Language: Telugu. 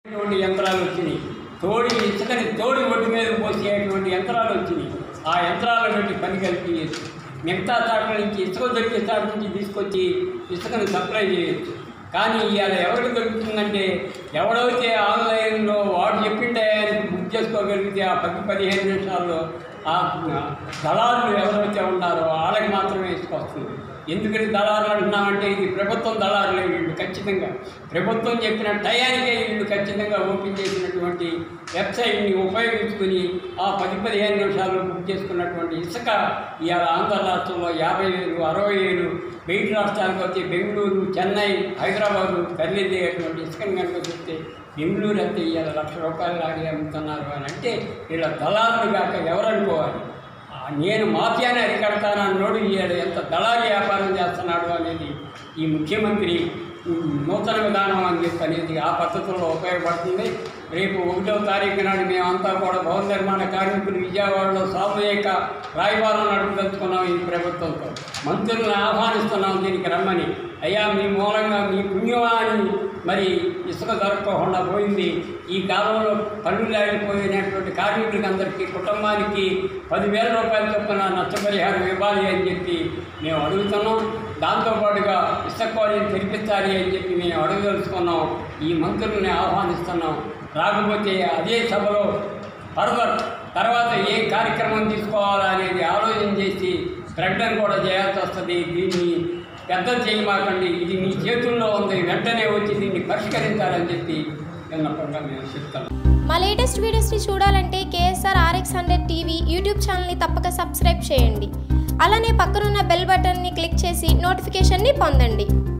ఇటువంటి యంత్రాలు వచ్చినాయి తోడి ఇసుకని తోడి ఒడ్డు మీద పోసేటువంటి యంత్రాలు వచ్చినాయి ఆ యంత్రాల నుండి పని కల్పించచ్చు మిగతా చాట్ల నుంచి ఇసుక దొరికే చాటు నుంచి తీసుకొచ్చి ఇసుకను సప్లై చేయొచ్చు కానీ ఇవాళ ఎవరికి దొరుకుతుందంటే ఎవడైతే ఆన్లైన్లో వాడు చెప్పిండే బుక్ చేసుకోగలిగితే ఆ పది పదిహేను నిమిషాల్లో ఆ దళారులు ఎవరైతే ఉన్నారో వాళ్ళకి మాత్రమే ఇసుక వస్తుంది ఎందుకని దళారులు అంటున్నామంటే ఇది ప్రభుత్వం దళారులే వీళ్ళు ఖచ్చితంగా ప్రభుత్వం చెప్పిన టయానికే వీళ్ళు ఖచ్చితంగా ఓపెన్ చేసినటువంటి వెబ్సైట్ని ఉపయోగించుకుని ఆ పది పదిహేను నిమిషాల్లో బుక్ చేసుకున్నటువంటి ఇసుక ఇవాళ ఆంధ్ర రాష్ట్రంలో యాభై వేలు అరవై వేలు బయట రాష్ట్రాలకు వచ్చి బెంగళూరు చెన్నై హైదరాబాదు ఖరీదయ్యేటువంటి ఇసుకను కనుక చూస్తే బెంగళూరు అయితే ఇవాళ లక్ష రూపాయలు లాగే అమ్ముతున్నారు అని అంటే వీళ్ళ దళారులు కాక ఎవరనుకోవాలి ఆ నేను మాఫియాని అరికడతానన్నోడు ఈయన ఎంత దళారీ వ్యాపారం చేస్తున్నాడు అనేది ఈ ముఖ్యమంత్రి ఉమ్, నూతన విధానం అని చెప్పి అనేది ఆ పద్ధతుల్లో ఉపయోగపడుతుంది రేపు ఒకటో తారీఖు నాడు మేమంతా కూడా భవన నిర్మాణ కార్మికులు విజయవాడలో సామూహిక రాయబారం నడుపుదలుచుకున్నాం ఈ ప్రభుత్వంతో మంత్రులను ఆహ్వానిస్తున్నాం దీనికి రమ్మని అయ్యా మీ మూలంగా మీ పుణ్యమా అని మరి ఇసుక దొరకకుండా పోయింది ఈ కాలంలో పన్ను లేకపోయినటువంటి కార్మికులకి అందరికీ కుటుంబానికి పదివేల రూపాయల చొప్పున నష్టపరిహారం ఇవ్వాలి అని చెప్పి మేము అడుగుతున్నాం దాంతోపాటుగా ఇసుక కాలేజీ తెరిపించాలి అని చెప్పి మేము అడగదలుచుకున్నాం ఈ మంత్రుల్ని ఆహ్వానిస్తున్నాం రాకపోతే అదే సభలో ఫర్దర్ తర్వాత ఏ కార్యక్రమం తీసుకోవాలా అనేది ఆలోచన చేసి ప్రకటన కూడా చేయాల్సి వస్తుంది దీన్ని పెద్ద చేయమాకండి ఇది మీ చేతుల్లో ఉంది వెంటనే వచ్చి దీన్ని పరిష్కరించాలని చెప్పి విన్నపంగా మేము చెప్తాం మా లేటెస్ట్ వీడియోస్ని చూడాలంటే KSR RX hundred TV YouTube ఛానల్ని తప్పక సబ్స్క్రైబ్ చేయండి అలానే పక్కనున్న బెల్ బటన్ని క్లిక్ చేసి నోటిఫికేషన్ని పొందండి